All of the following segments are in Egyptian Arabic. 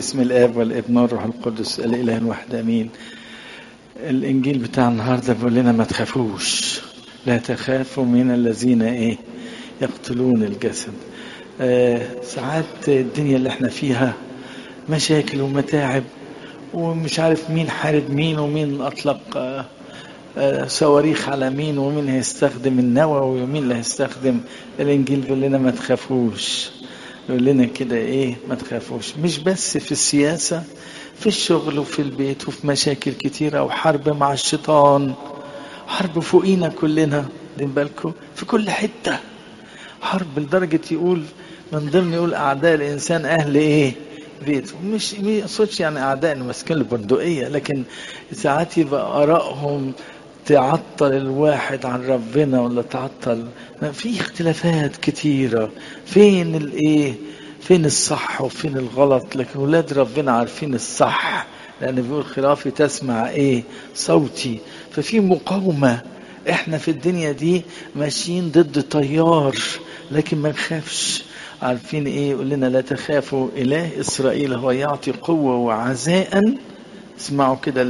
بسم الاب والابن والروح القدس الاله الواحد امين الانجيل بتاع النهارده بيقول لنا ما تخافوش لا تخافوا من الذين ايه يقتلون الجسد آه ساعات الدنيا اللي احنا فيها مشاكل ومتاعب ومش عارف مين حارب مين ومين اطلق آه آه صواريخ على مين ومين هيستخدم النووي ومين اللي هيستخدم الانجيل بيقول لنا ما تخافوش يقول لنا كده ايه ما تخافوش مش بس في السياسة في الشغل وفي البيت وفي مشاكل كتيرة وحرب مع الشيطان حرب فوقينا كلنا دين بالكم في كل حتة حرب لدرجة يقول من ضمن يقول أعداء الإنسان أهل إيه بيته مش ما يقصدش يعني أعداء ماسكين البندقية لكن ساعات يبقى آرائهم تعطل الواحد عن ربنا ولا تعطل في اختلافات كتيرة فين الايه فين الصح وفين الغلط لكن ولاد ربنا عارفين الصح لأن بيقول خلافي تسمع ايه صوتي ففي مقاومة احنا في الدنيا دي ماشيين ضد تيار لكن ما نخافش عارفين ايه يقول لنا لا تخافوا اله اسرائيل هو يعطي قوة وعزاء اسمعوا كده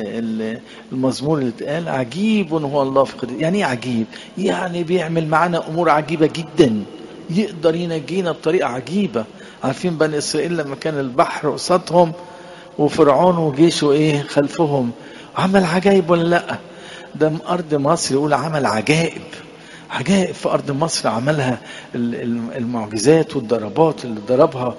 المزمور اللي اتقال عجيب هو الله في قدر يعني ايه عجيب يعني بيعمل معانا امور عجيبه جدا يقدر ينجينا بطريقه عجيبه عارفين بني اسرائيل لما كان البحر قصادهم وفرعون وجيشه ايه خلفهم عمل عجائب ولا لا ده ارض مصر يقول عمل عجائب عجائب في ارض مصر عملها المعجزات والضربات اللي ضربها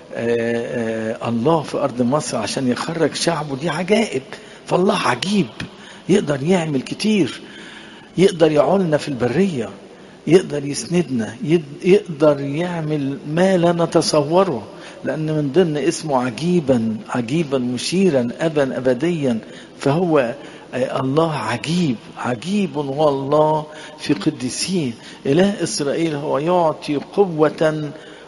آآ آآ الله في أرض مصر عشان يخرج شعبه دي عجائب فالله عجيب يقدر يعمل كتير يقدر يعولنا في البرية يقدر يسندنا يقدر يعمل ما لا نتصوره لأن من ضمن اسمه عجيبا عجيبا مشيرا أبا أبديا فهو الله عجيب عجيب هو الله في قديسين إله إسرائيل هو يعطي قوة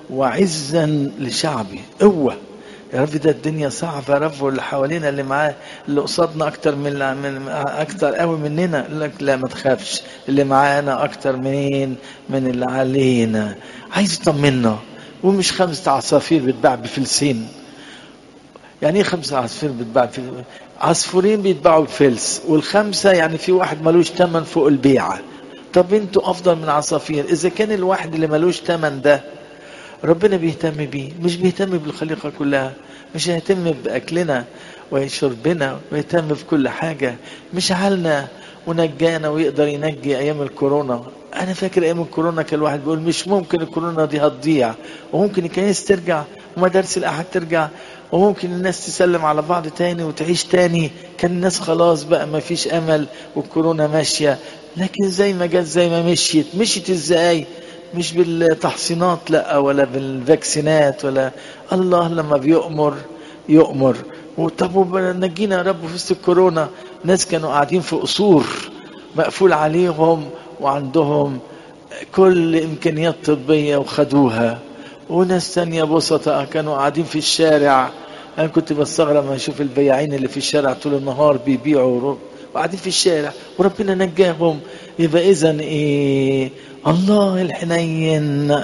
وعزا لشعبي قوة يا رب ده الدنيا صعبة يا رب واللي حوالينا اللي معاه اللي قصادنا أكتر من, من أكتر قوي مننا يقول لك لا ما تخافش اللي معانا أكتر منين من اللي علينا عايز يطمنا ومش خمسة عصافير بتباع بفلسين يعني ايه خمسة عصافير بتباع في عصفورين بيتباعوا بفلس والخمسة يعني في واحد ملوش تمن فوق البيعة طب انتوا أفضل من عصافير إذا كان الواحد اللي ملوش تمن ده ربنا بيهتم بيه مش بيهتم بالخليقة كلها مش هيهتم بأكلنا وشربنا ويهتم بكل حاجة مش عالنا ونجانا ويقدر ينجي أيام الكورونا أنا فاكر أيام الكورونا كان الواحد بيقول مش ممكن الكورونا دي هتضيع وممكن الكنائس ترجع ومدارس الأحد ترجع وممكن الناس تسلم على بعض تاني وتعيش تاني كان الناس خلاص بقى ما فيش أمل والكورونا ماشية لكن زي ما جت زي ما مشيت مشيت ازاي مش بالتحصينات لا ولا بالفاكسينات ولا الله لما بيؤمر يؤمر وطب نجينا يا رب في وسط الكورونا ناس كانوا قاعدين في قصور مقفول عليهم وعندهم كل امكانيات طبيه وخدوها وناس تانية بسطة كانوا قاعدين في الشارع انا كنت بستغرب لما اشوف البياعين اللي في الشارع طول النهار بيبيعوا وقاعدين في الشارع وربنا نجاهم يبقى اذا ايه الله الحنين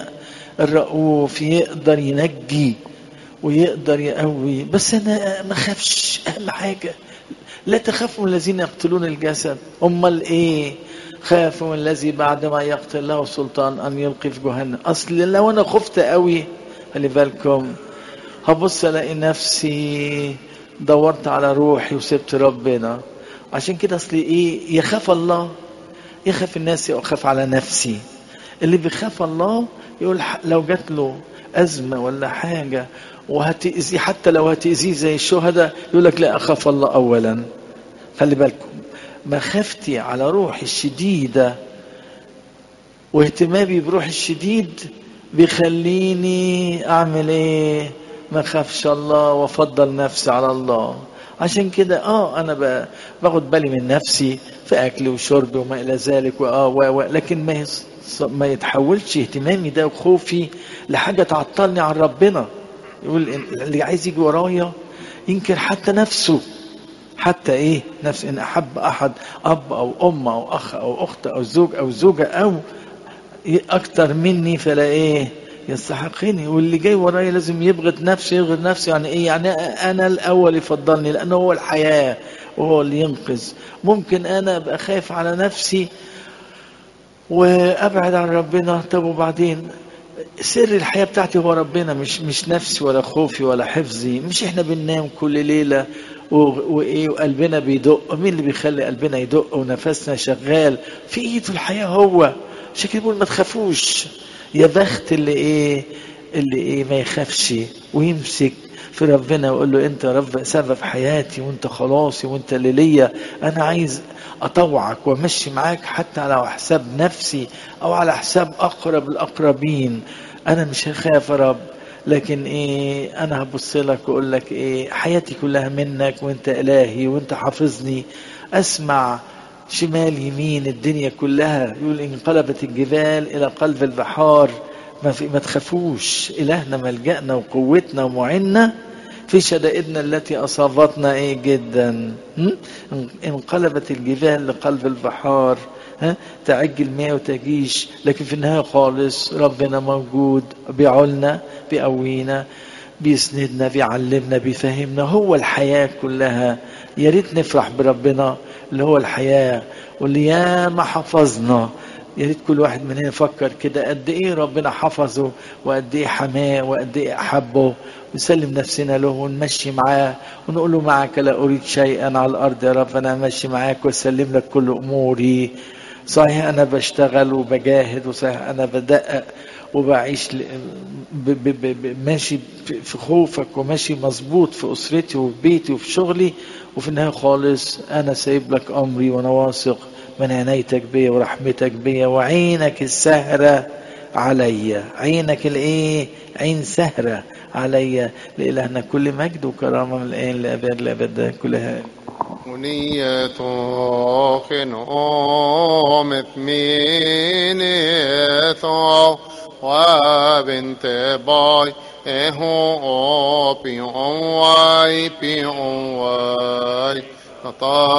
الرؤوف يقدر ينجي ويقدر يقوي بس انا ما خافش اهم حاجه لا تخافوا من الذين يقتلون الجسد امال ايه خافوا من الذي بعد ما يقتل له سلطان ان يلقي في جهنم اصل لو انا خفت قوي خلي بالكم هبص الاقي نفسي دورت على روحي وسبت ربنا عشان كده اصل ايه يخاف الله يخاف الناس يخاف على نفسي اللي بيخاف الله يقول لو جات له أزمة ولا حاجة وهتأذي حتى لو هتأذيه زي الشهداء يقول لك لا أخاف الله أولا خلي بالكم مخافتي على روحي الشديدة واهتمامي بروحي الشديد بيخليني أعمل إيه ما خافش الله وافضل نفسي على الله عشان كده اه انا باخد بالي من نفسي في اكلي وشربي وما الى ذلك واه و لكن ما ما يتحولش اهتمامي ده وخوفي لحاجه تعطلني عن ربنا يقول اللي عايز يجي ورايا ينكر حتى نفسه حتى ايه نفس ان احب احد اب او ام او اخ او اخت او زوج او زوجه او اكتر مني فلا ايه يستحقني واللي جاي ورايا لازم يبغض نفسه يبغض نفسه يعني ايه يعني انا الاول يفضلني لانه هو الحياه وهو اللي ينقذ ممكن انا ابقى خايف على نفسي وابعد عن ربنا طب وبعدين سر الحياه بتاعتي هو ربنا مش مش نفسي ولا خوفي ولا حفظي مش احنا بننام كل ليله وايه وقلبنا بيدق مين اللي بيخلي قلبنا يدق ونفسنا شغال في ايده الحياه هو عشان كده بيقول ما تخافوش يا بخت اللي ايه اللي ايه ما يخافش ويمسك في ربنا ويقول له انت يا رب سبب حياتي وانت خلاصي وانت اللي ليا انا عايز اطوعك وامشي معاك حتى على حساب نفسي او على حساب اقرب الاقربين انا مش هخاف يا رب لكن ايه انا هبص لك واقول لك ايه حياتي كلها منك وانت الهي وانت حافظني اسمع شمال يمين الدنيا كلها يقول انقلبت الجبال الى قلب البحار ما, في ما تخافوش الهنا ملجأنا وقوتنا ومعنا في شدائدنا التي اصابتنا ايه جدا انقلبت الجبال لقلب البحار ها تعج المياه وتجيش لكن في النهايه خالص ربنا موجود بيعولنا بيقوينا بيسندنا بيعلمنا بيفهمنا هو الحياه كلها يا ريت نفرح بربنا اللي هو الحياه واللي ياما حفظنا يا ريت كل واحد مننا يفكر كده قد ايه ربنا حفظه وقد ايه حماه وقد ايه احبه نسلم نفسنا له ونمشي معاه ونقول له معك لا اريد شيئا على الارض يا رب انا ماشي معاك واسلم لك كل اموري صحيح انا بشتغل وبجاهد وصحيح انا بدقق وبعيش ب ب ب ماشي في خوفك وماشي مظبوط في اسرتي وفي بيتي وفي شغلي وفي النهايه خالص انا سايب لك امري وانا واثق من عنايتك بيا ورحمتك بيا وعينك السهرة عليا عينك الايه عين سهرة عليا لإلهنا كل مجد وكرامة من الآن لأبد لأبد كلها ونية خنوم ثمينية وبنت باي اهو بيون واي بيون واي